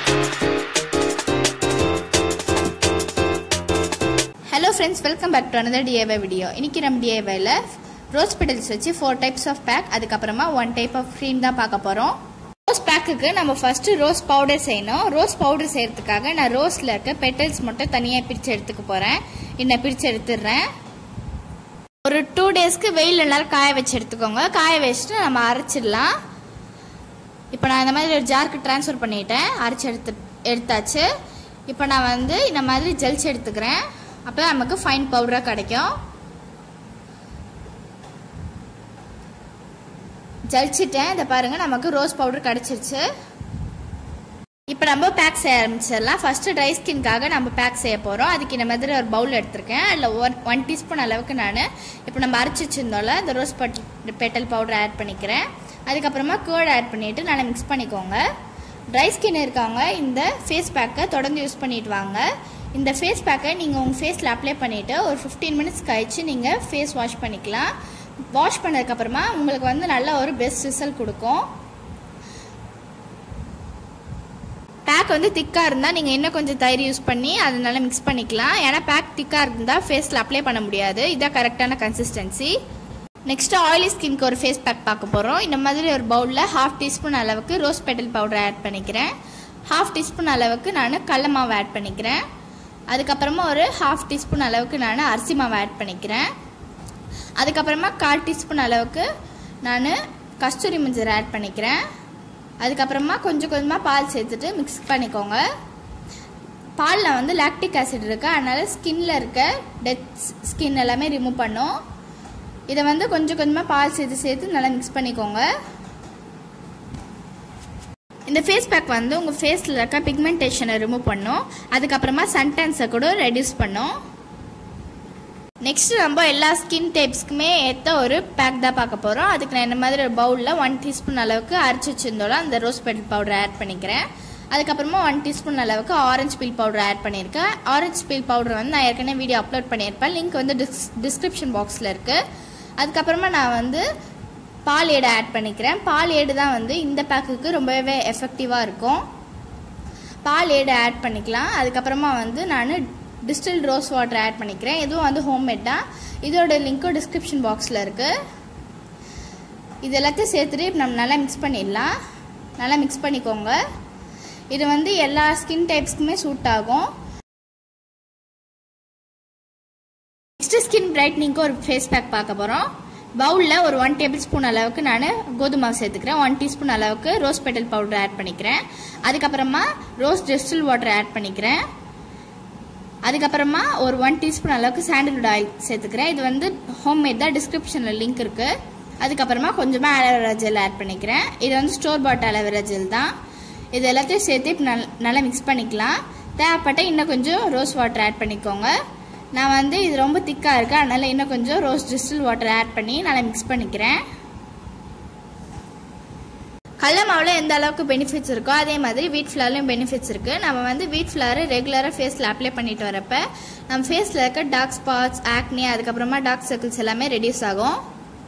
hello friends welcome back to another DIY video இன்னைக்கு நம்ம டிஏவையில் ரோஸ் பெட்டல்ஸ் வச்சு ஃபோர் டைப்ஸ் ஆஃப் பேக் அதுக்கப்புறமா ஒன் டைப் ஆஃப் க்ரீம் தான் பார்க்க போகிறோம் ரோஸ் பேக்குக்கு நம்ம ஃபர்ஸ்ட் ரோஸ் பவுடர் செய்யணும் ரோஸ் பவுடர் செய்யறதுக்காக நான் ரோஸில் இருக்க பெட்டல்ஸ் மட்டும் தனியாக பிரித்து எடுத்துக்க போகிறேன் இன்னும் பிரித்து எடுத்துடுறேன் ஒரு டூ டேஸ்க்கு வெயில் நல்லா காய வச்சு எடுத்துக்கோங்க காய வச்சுட்டு நம்ம அரைச்சிடலாம் இப்போ நான் இந்த மாதிரி ஒரு ஜாருக்கு ட்ரான்ஸ்ஃபர் பண்ணிட்டேன் அரைச்சி எடுத்து எடுத்தாச்சு இப்போ நான் வந்து இந்த மாதிரி ஜெல்ஸ் எடுத்துக்கிறேன் அப்போ நமக்கு ஃபைன் பவுடராக கிடைக்கும் ஜலிச்சிட்டேன் இதை பாருங்கள் நமக்கு ரோஸ் பவுடர் கிடச்சிருச்சு இப்போ நம்ம பேக் செய்ய ஆரம்பிச்சிடலாம் ஃபஸ்ட்டு ட்ரை ஸ்கின்காக நம்ம பேக் செய்ய போகிறோம் அதுக்கு இந்த மாதிரி ஒரு பவுல் எடுத்திருக்கேன் அதில் ஒன் ஒன் டீஸ்பூன் அளவுக்கு நான் இப்போ நம்ம அரைச்சி வச்சிருந்தோம்ல இந்த rose but petal powder add பண்ணிக்கிறேன் அதுக்கப்புறமா கேர்ட் ஆட் பண்ணிவிட்டு நல்லா மிக்ஸ் பண்ணிக்கோங்க ட்ரை ஸ்கின் இருக்கவங்க இந்த ஃபேஸ் பேக்கை தொடர்ந்து யூஸ் பண்ணிட்டு வாங்க இந்த ஃபேஸ் பேக்கை நீங்கள் உங்கள் ஃபேஸில் அப்ளை பண்ணிவிட்டு ஒரு ஃபிஃப்டீன் மினிட்ஸ் கழித்து நீங்கள் ஃபேஸ் வாஷ் பண்ணிக்கலாம் வாஷ் பண்ணதுக்கப்புறமா உங்களுக்கு வந்து நல்ல ஒரு பெஸ்ட் ரிசல்ட் கொடுக்கும் பேக் வந்து திக்காக இருந்தால் நீங்கள் இன்னும் கொஞ்சம் தயிர் யூஸ் பண்ணி அதை நல்லா மிக்ஸ் பண்ணிக்கலாம் ஏன்னா பேக் திக்காக இருந்தால் ஃபேஸில் அப்ளை பண்ண முடியாது இதான் கரெக்டான கன்சிஸ்டன்சி நெக்ஸ்ட்டு ஆயிலி ஸ்கின்க்கு ஒரு ஃபேஸ் பேக் பார்க்க போகிறோம் இந்த மாதிரி ஒரு பவுலில் ஹாஃப் டீஸ்பூன் அளவுக்கு ரோஸ் பெட்டல் பவுடர் ஆட் பண்ணிக்கிறேன் ஹாஃப் டீஸ்பூன் அளவுக்கு நான் கடல மாவு ஆட் பண்ணிக்கிறேன் அதுக்கப்புறமா ஒரு ஹாஃப் டீஸ்பூன் அளவுக்கு நான் அரிசி மாவு ஆட் பண்ணிக்கிறேன் அதுக்கப்புறமா கால் டீஸ்பூன் அளவுக்கு நான் கஸ்தூரி மஞ்சள் ஆட் பண்ணிக்கிறேன் அதுக்கப்புறமா கொஞ்சம் கொஞ்சமாக பால் சேர்த்துட்டு மிக்ஸ் பண்ணிக்கோங்க பாலில் வந்து லாக்டிக் ஆசிட் இருக்குது அதனால் ஸ்கின்னில் இருக்க டெத் ஸ்கின் எல்லாமே ரிமூவ் பண்ணும் இதை வந்து கொஞ்சம் கொஞ்சமாக பால் சேர்த்து சேர்த்து நல்லா மிக்ஸ் பண்ணிக்கோங்க இந்த ஃபேஸ் பேக் வந்து உங்கள் ஃபேஸில் இருக்க பிக்மெண்டேஷனை ரிமூவ் பண்ணும் அதுக்கப்புறமா சன்டென்ஸை கூட ரெடியூஸ் பண்ணும் நெக்ஸ்ட் நம்ம எல்லா ஸ்கின் டைப்ஸ்க்குமே ஏற்ற ஒரு பேக் தான் பார்க்க போகிறோம் அதுக்கு நான் இந்த மாதிரி ஒரு பவுலில் ஒன் டீஸ்பூன் அளவுக்கு அரைச்சி வச்சிருந்தோம் அந்த ரோஸ் பெட்டல் பவுடர் ஆட் பண்ணிக்கிறேன் அதுக்கப்புறமா ஒன் டீஸ்பூன் அளவுக்கு ஆரஞ்சு பீல் பவுடர் ஆட் பண்ணியிருக்கேன் ஆரஞ்சு பீல் பவுடர் வந்து நான் ஏற்கனவே வீடியோ அப்லோட் பண்ணியிருப்பேன் லிங்க் வந்து டிஸ் டிஸ்கிரிப்ஷன் பாக்ஸில் இருக்குது அதுக்கப்புறமா நான் வந்து பால் ஏடு ஆட் பண்ணிக்கிறேன் பால் ஏடு தான் வந்து இந்த பேக்குக்கு ரொம்பவே எஃபெக்டிவாக இருக்கும் பால் ஏடு ஆட் பண்ணிக்கலாம் அதுக்கப்புறமா வந்து நான் டிஸ்டில் ரோஸ் வாட்டர் ஆட் பண்ணிக்கிறேன் இதுவும் வந்து ஹோம்மேட் தான் இதோட லிங்க்கும் டிஸ்கிரிப்ஷன் பாக்ஸில் இருக்குது இது எல்லாத்தையும் சேர்த்துட்டு இப்போ நம்ம நல்லா மிக்ஸ் பண்ணிடலாம் நல்லா மிக்ஸ் பண்ணிக்கோங்க இது வந்து எல்லா ஸ்கின் டைப்ஸ்க்குமே சூட் ஆகும் நெக்ஸ்ட் ஸ்கின் பிரைட்னிங்க்கு ஒரு ஃபேஸ் பேக் பார்க்க போகிறோம் பவுலில் ஒரு ஒன் டேபிள் ஸ்பூன் அளவுக்கு நான் கோதுமை சேர்த்துக்கிறேன் ஒன் டீஸ்பூன் அளவுக்கு ரோஸ் பெட்டல் பவுடர் ஆட் பண்ணிக்கிறேன் அதுக்கப்புறமா ரோஸ் டிஸ்டில் வாட்டர் ஆட் பண்ணிக்கிறேன் அதுக்கப்புறமா ஒரு ஒன் டீஸ்பூன் அளவுக்கு சாண்டில்வுட் ஆயில் சேர்த்துக்கிறேன் இது வந்து ஹோம்மேட் தான் டிஸ்கிரிப்ஷனில் லிங்க் இருக்குது அதுக்கப்புறமா கொஞ்சமாக அலோவேரா ஜெல் ஆட் பண்ணிக்கிறேன் இது வந்து ஸ்டோர் பாட் அலோவேரா ஜெல் தான் இது எல்லாத்தையும் சேர்த்து இப்போ நல் நல்லா மிக்ஸ் பண்ணிக்கலாம் தேவைப்பட்ட இன்னும் கொஞ்சம் ரோஸ் வாட்டர் ஆட் பண்ணிக்கோங்க நான் வந்து இது ரொம்ப திக்காக இருக்குது அதனால் இன்னும் கொஞ்சம் ரோஸ் டிஸ்டில் வாட்டர் ஆட் பண்ணி நல்லா மிக்ஸ் பண்ணிக்கிறேன் கடல மாவில் எந்த அளவுக்கு பெனிஃபிட்ஸ் இருக்கோ அதே மாதிரி வீட் ஃப்ளவர்லையும் பெனிஃபிட்ஸ் இருக்குது நம்ம வந்து வீட் ஃப்ளவர் ரெகுலராக ஃபேஸில் அப்ளை பண்ணிட்டு வரப்ப நம்ம ஃபேஸில் இருக்க டார்க் ஸ்பாட்ஸ் ஆக்னி அதுக்கப்புறமா டார்க் சர்க்கிள்ஸ் எல்லாமே ரெடியூஸ் ஆகும்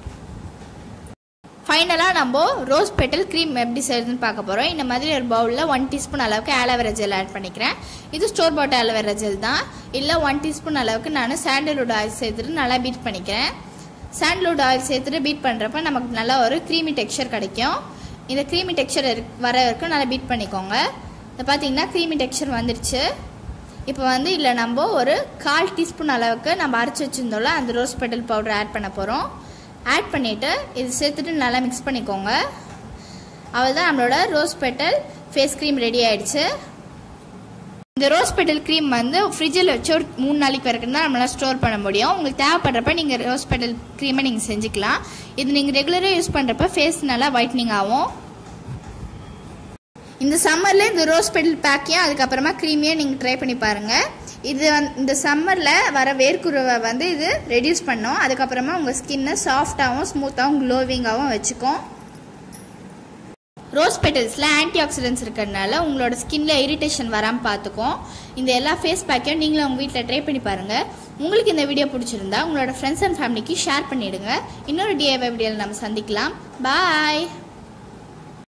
ஃபைனலாக நம்ம ரோஸ் பெட்டல் க்ரீம் எப்படி செய்யுதுன்னு பார்க்க போகிறோம் இந்த மாதிரி ஒரு பவுலில் ஒன் டீஸ்பூன் அளவுக்கு ஆலோவேரா ஜெல் ஆட் பண்ணிக்கிறேன் இது ஸ்டோர் பாட் ஆலோவேரா ஜெல் தான் இல்லை ஒன் டீஸ்பூன் அளவுக்கு நான் சாண்டல்வுட் ஆயில் சேர்த்துட்டு நல்லா பீட் பண்ணிக்கிறேன் சாண்டல்வுட் ஆயில் சேர்த்துட்டு பீட் பண்ணுறப்ப நமக்கு நல்லா ஒரு க்ரீமி டெக்ஸ்சர் கிடைக்கும் இந்த க்ரீமி டெக்ஸ்சர் வர வரைக்கும் நல்லா பீட் பண்ணிக்கோங்க இப்போ பார்த்தீங்கன்னா க்ரீமி டெக்ஸ்சர் வந்துடுச்சு இப்போ வந்து இல்லை நம்ம ஒரு கால் டீஸ்பூன் அளவுக்கு நம்ம அரைச்சி வச்சுருந்தோம்ல அந்த ரோஸ் பெட்டல் பவுடர் ஆட் பண்ண போகிறோம் ஆட் பண்ணிவிட்டு இது சேர்த்துட்டு நல்லா மிக்ஸ் பண்ணிக்கோங்க அவள் தான் நம்மளோட rose petal face cream ready ஆயிடுச்சு இந்த ரோஸ் பெட்டல் க்ரீம் வந்து ஃப்ரிட்ஜில் வச்சு ஒரு மூணு நாளைக்கு வரைக்கும் தான் நம்மளால் ஸ்டோர் பண்ண முடியும் உங்களுக்கு தேவைப்படுறப்ப நீங்கள் ரோஸ் பெட்டல் க்ரீமை நீங்கள் செஞ்சுக்கலாம் இது நீங்கள் ரெகுலராக யூஸ் பண்ணுறப்ப ஃபேஸ் நல்லா ஒயிட்னிங் ஆகும் இந்த சம்மரில் இந்த ரோஸ் பெட்டல் பேக்கையும் அதுக்கப்புறமா க்ரீமையும் நீங்கள் ட்ரை பண்ணி பாருங்கள் இது வந்து இந்த சம்மரில் வர வேர்க்குருவை வந்து இது ரெடியூஸ் பண்ணும் அதுக்கப்புறமா உங்கள் ஸ்கின்னை சாஃப்டாகவும் ஸ்மூத்தாகவும் க்ளோவிங்காகவும் வச்சுக்கும் ரோஸ் பெட்டல்ஸில் ஆன்டி ஆக்சிடென்ட்ஸ் இருக்கிறதுனால உங்களோட ஸ்கின்ல இரிட்டேஷன் வராமல் பார்த்துக்கும் இந்த எல்லா ஃபேஸ் பேக்கையும் நீங்களும் உங்கள் வீட்டில் ட்ரை பண்ணி பாருங்கள் உங்களுக்கு இந்த வீடியோ பிடிச்சிருந்தா உங்களோட ஃப்ரெண்ட்ஸ் அண்ட் ஃபேமிலிக்கு ஷேர் பண்ணிவிடுங்க இன்னொரு டிஐவை வீடியோவில் நம்ம சந்திக்கலாம் பாய்